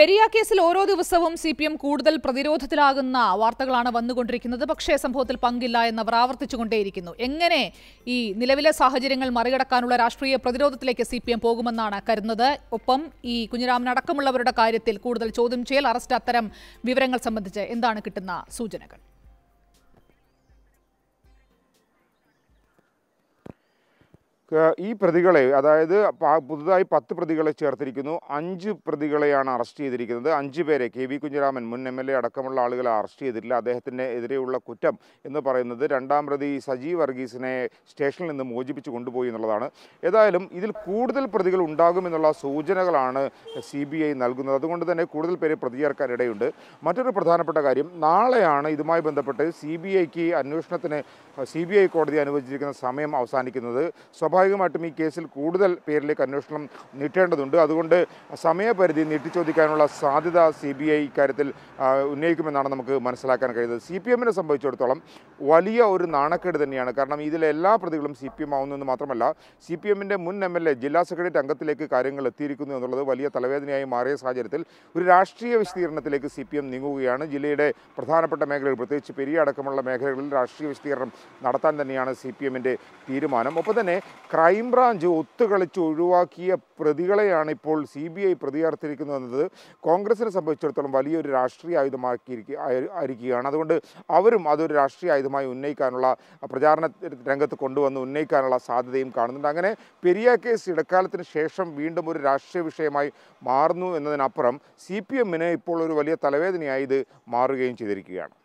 പെരിയ കേസിൽ ഓരോ ദിവസവും സി പി എം കൂടുതൽ പ്രതിരോധത്തിലാകുന്ന വാർത്തകളാണ് വന്നുകൊണ്ടിരിക്കുന്നത് പക്ഷേ സംഭവത്തിൽ പങ്കില്ല എന്നവർ ആവർത്തിച്ചുകൊണ്ടേയിരിക്കുന്നു എങ്ങനെ ഈ നിലവിലെ സാഹചര്യങ്ങൾ മറികടക്കാനുള്ള രാഷ്ട്രീയ പ്രതിരോധത്തിലേക്ക് സി പി എം പോകുമെന്നാണ് കരുതുന്നത് ഒപ്പം ഈ കുഞ്ഞിരാമൻ അടക്കമുള്ളവരുടെ കാര്യത്തിൽ കൂടുതൽ ചോദ്യം ചെയ്യൽ അറസ്റ്റ് അത്തരം വിവരങ്ങൾ സംബന്ധിച്ച് എന്താണ് കിട്ടുന്ന സൂചനകൾ ക- ഈ പ്രതികളെ അതായത് പ- പുതുതായി പത്ത് പ്രതികളെ ചേർത്തിരിക്കുന്നു അഞ്ച് പ്രതികളെയാണ് അറസ്റ്റ് ചെയ്തിരിക്കുന്നത് അഞ്ച് പേരെ കെ വി കുഞ്ഞിരാമൻ മുൻ എം എൽ എ അടക്കമുള്ള ആളുകളെ അറസ്റ്റ് ചെയ്തിട്ടില്ല അദ്ദേഹത്തിന് എതിരെയുള്ള കുറ്റം എന്ന് പറയുന്നത് രണ്ടാം പ്രതി സജി വർഗീസിനെ സ്റ്റേഷനിൽ നിന്ന് മോചിപ്പിച്ച് കൊണ്ടുപോയി എന്നുള്ളതാണ് ഏതായാലും ഇതിൽ കൂടുതൽ പ്രതികൾ ഉണ്ടാകുമെന്നുള്ള സൂചനകളാണ് സി ബി ഐ നൽകുന്നത് അതുകൊണ്ട് തന്നെ കൂടുതൽ പേരെ പ്രതി ചേർക്കാൻ ഇടയുണ്ട് മറ്റൊരു പ്രധാനപ്പെട്ട കാര്യം നാളെയാണ് ഇതുമായി ബന്ധപ്പെട്ട് സി ബി ഐക്ക് അന്വേഷണത്തിന് സി ബി ഐ കോടതി അനുവദിച്ചിരിക്കുന്ന സമയം അവസാനിക്കുന്നത് സ്വാഭാവികമായിട്ടും ഈ കേസിൽ കൂടുതൽ പേരിലേക്ക് അന്വേഷണം നീട്ടേണ്ടതുണ്ട് അതുകൊണ്ട് സമയപരിധി നീട്ടിച്ചോദിക്കാനുള്ള സാധ്യത സി ബി ഐ ഇക്കാര്യത്തിൽ ആ, ഉന്നയിക്കുമെന്നാണ് നമുക്ക് മനസ്സിലാക്കാൻ കഴിയുന്നത് സി പി എമ്മിനെ സംബന്ധിച്ചിടത്തോളം വലിയ ഒരു നാണക്കേട് തന്നെയാണ് കാരണം ഇതിലെ എല്ലാ പ്രതികളും സി പി എം ആവുന്നെന്ന് മാത്രമല്ല സി പി എമ്മിൻ്റെ മുൻ എം എൽ എ ജില്ലാ സെക്രട്ടറി അംഗത്തിലേക്ക് കാര്യങ്ങൾ എത്തിയിരിക്കുന്നു എന്നുള്ളത് വലിയ തലവേദനയായി മാറിയ സാഹചര്യത്തിൽ ഒരു രാഷ്ട്രീയ വിശദീകരണത്തിലേക്ക് സി പി എം നീങ്ങുകയാണ് ജില്ലയുടെ പ്രധാനപ്പെട്ട മേഖലകൾ പ്രത്യേകിച്ച് പെരിയ അടക്കമുള്ള മേഖലകളിൽ രാഷ്ട്രീയ വിശദീകരണം നടത്താൻ തന്നെയാണ് സി പി എമ്മിൻ്റെ തീരുമാനം ഒപ്പം തന്നെ ക്രൈംബ്രാഞ്ച് ഒത്തുകളിച്ച് ഒഴിവാക്കിയ പ്രതികളെയാണ് ഇപ്പോൾ സി ബി ഐ പ്രതി ചേർത്തിരിക്കുന്നത് എന്നത് കോൺഗ്രസിനെ സംബന്ധിച്ചിടത്തോളം വലിയൊരു രാഷ്ട്രീയ ആയുധമാക്കിയിരിക്കുക ആയിരിക്കുകയാണ് അതുകൊണ്ട് അവരും അതൊരു രാഷ്ട്രീയ ആയുധമായി ഉന്നയിക്കാനുള്ള പ്രചാരണ രംഗത്ത് കൊണ്ടുവന്ന് ഉന്നയിക്കാനുള്ള സാധ്യതയും കാണുന്നുണ്ട് അങ്ങനെ പെരിയ കേസ് ഇടക്കാലത്തിന് ശേഷം വീണ്ടും ഒരു രാഷ്ട്രീയ വിഷയമായി മാറുന്നു എന്നതിനപ്പുറം സി പി എമ്മിന് ഇപ്പോൾ ഒരു വലിയ തലവേദനയായി ഇത് മാറുകയും ചെയ്തിരിക്കുകയാണ്